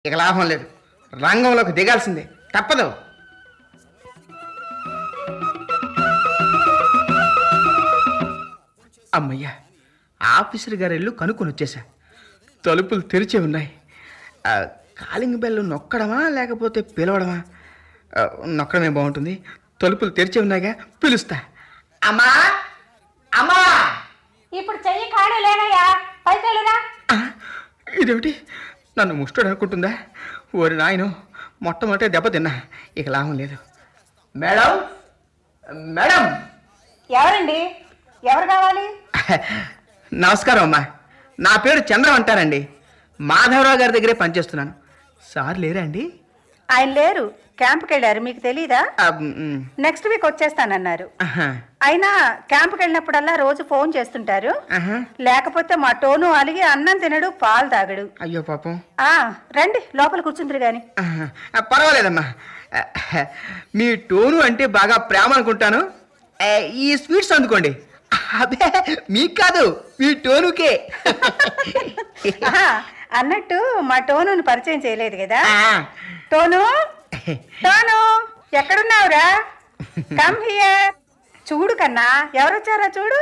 ఇక లాభం లేదు రంగంలోకి దిగాల్సిందే తప్పదు అమ్మయ్యా ఆఫీసర్ గారి ఇల్లు కనుక్కొని వచ్చేసా తలుపులు తెరిచే ఉన్నాయి ఆ, కాలింగ్ బెల్ నొక్కడమా లేకపోతే పిలవడమా ఆ, నొక్కడమే బాగుంటుంది తలుపులు తెరిచే ఉన్నాయిగా పిలుస్తా అమ్మా అమ్మా ఇప్పుడు చెయ్యి ఖాళీ లేనయ్యా పైకెళ్ళురా ఆ, ఇదేమిటి నన్ను ముష్టడు అనుకుంటుందా ఓరి నాయను మొట్టమొదటి దెబ్బతిన్నా ఇక లాభం లేదు మేడం మేడం ఎవరండి ఎవరు కావాలి నమస్కారం అమ్మా నా పేరు చంద్రం అంటారండి మాధవరావు గారి దగ్గరే పనిచేస్తున్నాను సార్ లేరా అండి ఆయన లేరు క్యాంప్కి వెళ్ళారు మీకు తెలీదా ఆ, మ్, నెక్స్ట్ వీక్ వచ్చేస్తానన్నారు ఆహా, అయినా క్యాంప్కి వెళ్ళినప్పుడల్లా రోజు ఫోన్ చేస్తుంటారు ఆహా. లేకపోతే మా టోను అలిగి అన్నం తినడు పాలు తాగడు అయ్యో పాపం ఆ రండి లోపల కూర్చుందిరు గాని ఆహా, ఆ, పర్వాలేదమ్మా ఆ, మీ టోను అంటే బాగా ప్రేమ అనుకుంటాను ఆ, ఈ స్వీట్స్ అందుకోండి అదే మీకు కాదు మీ టోనుకే ఆహా, అన్నట్టు మా టోనుని పరిచయం చేయలేదు కదా ఆ, టోను టోను ఎక్కడున్నావురా కమ్ హియర్ చూడు కన్నా ఎవరొచ్చారా చూడు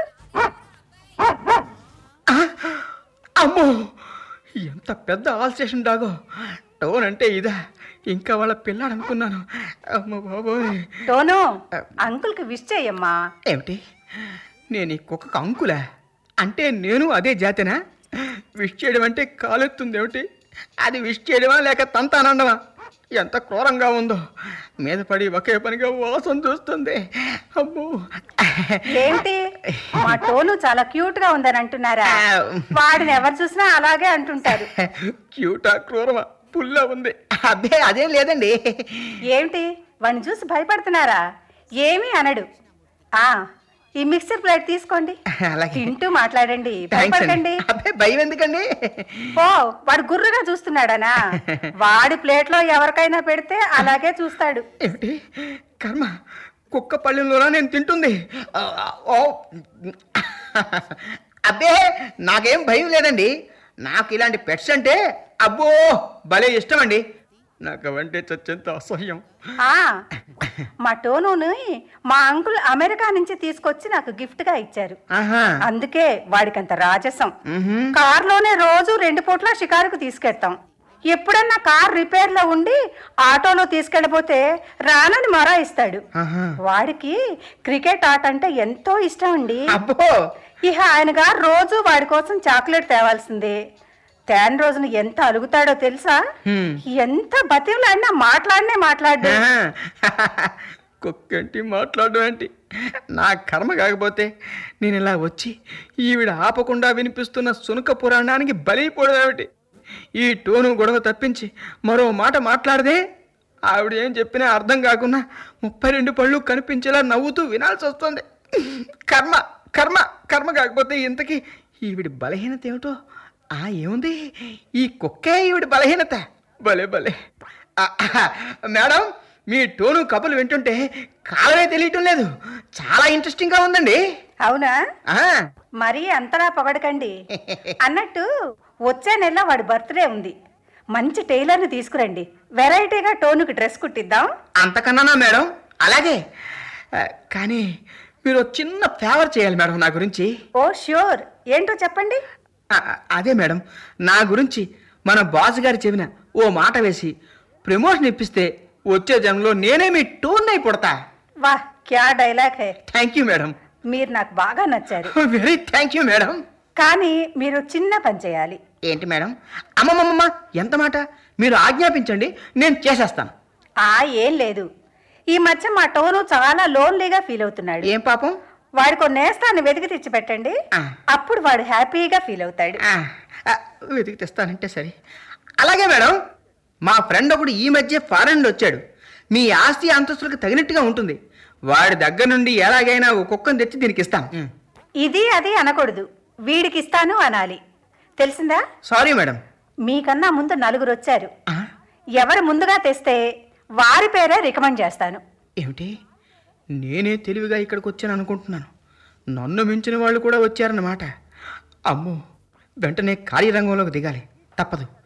అమ్మో ఎంత పెద్ద ఆల్ స్టేషన్ డాగో టోన్ అంటే ఇదా ఇంకా వాళ్ళ పిల్లాడు అనుకున్నాను అమ్మ బాబోయ్ టోను అంకుల్కి విష్ చెయ్యమ్మా ఏమిటి నేను ఈ కుక్కకు అంకులా అంటే నేను అదే జాతేనా విష్ చేయడం అంటే కాలెత్తుంది ఏమిటి అది విష్ చేయడమా లేక తంతానండమా ఎంత క్రూరంగా ఉందో మీద పడి ఒకే పనిగా వాసన చూస్తుంది అమ్మో ఏంటి మా టోను చాలా క్యూట్ గా ఉందని అంటున్నారా వాడిని ఎవరు చూసినా అలాగే అంటుంటారు క్యూటా క్రూరమా పుల్లా ఉంది అదే అదేం లేదండి ఏమిటి వాడిని చూసి భయపడుతున్నారా ఏమీ అనడు ఆ ఈ మిక్సర్ ప్లేట్ తీసుకోండి అలాగే తింటూ మాట్లాడండి థ్యాంక్స్ అండి భయపడకండి అబ్బే భయం ఎందుకండి ఓ వాడు గుర్రుగా చూస్తున్నాడనా వాడి ప్లేట్ లో ఎవరికైనా పెడితే అలాగే చూస్తాడు ఏమిటి కర్మ కుక్క పళ్ళెంలోనా నేను తింటుంది ఆ, ఓ అబ్బే నాకేం భయం లేదండి నాకు ఇలాంటి పెట్స్ అంటే అబ్బో భలే ఇష్టం అండి నాకు అవంటే చచ్చేంత అసహ్యం ఆ మా టోనుని మా అంకుల్ అమెరికా నుంచి తీసుకొచ్చి నాకు గిఫ్ట్ గా ఇచ్చారు ఆహా అందుకే వాడికంత రాజసం మ్హూ. కార్లోనే రోజు రెండు పూట్ల షికారుకు తీసుకెళ్తాం ఎప్పుడన్నా కార్ రిపేర్ లో ఉండి ఆటోలో తీసుకెళ్ళిపోతే రానని మరాయిస్తాడు ఆహా. వాడికి క్రికెట్ ఆట అంటే ఎంతో ఇష్టం అండి అబ్బో ఇహ ఆయన గారు రోజు వాడి కోసం చాక్లెట్ తేవాల్సిందే తేని రోజున ఎంత అలుగుతాడో తెలుసా హ్మ్. ఎంత బతిమలాడినా మాట్లాడినే మాట్లాడు ఆహా. కుక్కేంటి మాట్లాడడం ఏంటి నా కర్మ కాకపోతే నేను ఇలా వచ్చి ఈవిడ ఆపకుండా వినిపిస్తున్న సునక పురాణానికి బలైపోవడం ఏమిటి ఈ టోను గొడవ తప్పించి మరో మాట మాట్లాడదే ఆవిడ ఏం చెప్పినా అర్థం కాకుండా ముప్పై రెండు పళ్ళు కనిపించేలా నవ్వుతూ వినాల్సి వస్తుంది కర్మ కర్మ కర్మ కాకపోతే ఇంతకీ ఈవిడి బలహీనత ఏమిటో ఆ ఏముంది ఈ కుక్కే ఈవిడి బలహీనత భలే భలే ఆ, మేడం మీ టోను కబుర్లు వింటుంటే కాలమే తెలియటం లేదు చాలా ఇంట్రెస్టింగ్గా ఉందండి అవునా ఆ, మరీ అంతలా పొగడకండి అన్నట్టు వచ్చే నెల వాడి బర్త్డే ఉంది మంచి టైలర్ని తీసుకురండి వెరైటీగా టోనుకి డ్రెస్ కుట్టిద్దాం అంతకన్నానా మేడం అలాగే ఆ, కానీ మీరు ఒక చిన్న ఫేవర్ చేయాలి మేడం నా గురించి ఓ ష్యూర్ ఏంటో చెప్పండి ఆ, ఆ, అదే మేడం నా గురించి మన బాస్ గారు చెప్పిన ఓ మాట వేసి ప్రమోషన్ ఇప్పిస్తే వచ్చే జన్మలో నేనే మీ టోన్ అయి పుడతా వాహ్ క్యా dialogue hey thank you madam మీరు నాకు బాగా నచ్చారు వెరీ థ్యాంక్ యూ మేడం కానీ మీరు చిన్న పని చేయాలి ఏంటి మేడం అమ్మమ్మమ్మ ఎంత మాట మీరు ఆజ్ఞాపించండి నేను చేసేస్తాను ఆ ఏం లేదు ఈ మధ్య మా టోను చాలా లోన్లీగా ఫీల్ అవుతున్నాడు ఏం పాపం వాడికి ఓ నేస్తాన్ని వెతికి తెచ్చి పెట్టండి ఆ. అప్పుడు వాడు హ్యాపీగా ఫీల్ అవుతాడు ఆ, ఆ, వెతికి తెస్తానంటే సరే అలాగే మేడం మా ఫ్రెండ్ ఒకడు ఈ మధ్య ఫారెన్ వచ్చాడు మీ ఆస్తి అంతస్తులకు తగినట్టుగా ఉంటుంది వాడి దగ్గర నుండి ఎలాగైనా ఓ కుక్కను తెచ్చి దీనికి ఇస్తాం ఇది అది అనకూడదు వీడికి ఇస్తాను అనాలి తెలిసిందా సారీ మేడం మీకన్నా ముందు నలుగురు వచ్చారు ఆ, ఎవరు ముందుగా తెస్తే వారి పేరే రికమెండ్ చేస్తాను ఏమిటి నేనే తెలివిగా ఇక్కడికి వచ్చాను అనుకుంటున్నాను నన్ను మించిన వాళ్ళు కూడా వచ్చారన్నమాట అమ్మో వెంటనే కార్యరంగంలోకి దిగాలి తప్పదు